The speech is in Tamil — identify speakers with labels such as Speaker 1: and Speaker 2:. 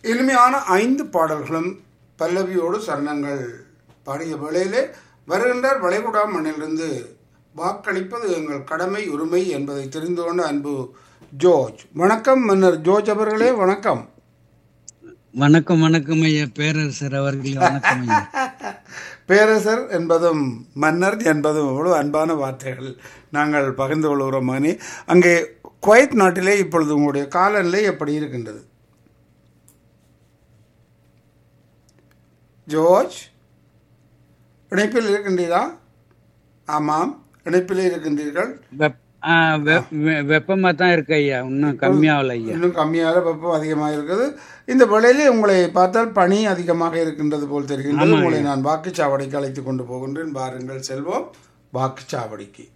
Speaker 1: எளிமையான ஐந்து பாடல்களும் பல்லவியோடு சரணங்கள் பாடிய வேளையிலே வருகின்றார் வளைகுடா மண்ணிலிருந்து வாக்களிப்பது எங்கள் கடமை உரிமை என்பதை தெரிந்து கொண்ட அன்பு ஜோர்ஜ் வணக்கம் மன்னர் ஜோர்ஜ் அவர்களே வணக்கம்
Speaker 2: வணக்கம் வணக்கம் ஐயா பேரரசர் அவர்களே வணக்கம் ஐயா
Speaker 1: பேரரசர் என்பதும் மன்னர் என்பதும் எவ்வளவு அன்பான வார்த்தைகள் நாங்கள் பகிர்ந்து கொள்கிறோம் மகனே அங்கே குவைத் நாட்டிலே இப்பொழுது உங்களுடைய காலநிலை எப்படி இருக்கின்றது ஜோர்ஜ் இணைப்பில் இருக்கின்றீரா ஆமாம் இணைப்பில் இருக்கின்றீர்கள்
Speaker 2: வெப்- ஆ, வெ- வெ- வெப்பமா தான் இருக்கு ஐயா இன்னும் கம்மியாகல ஐயா
Speaker 1: இன்னும் கம்மியாக வெப்பம் அதிகமாக இருக்குது இந்த வேளையிலே உங்களை பார்த்தால் பனி அதிகமாக இருக்கின்றது போல் தெரிகின்றது உங்களை நான் வாக்குச்சாவடிக்கு அழைத்து கொண்டு போகின்றேன் பாருங்கள் செல்வோம் வாக்குச்சாவடிக்கு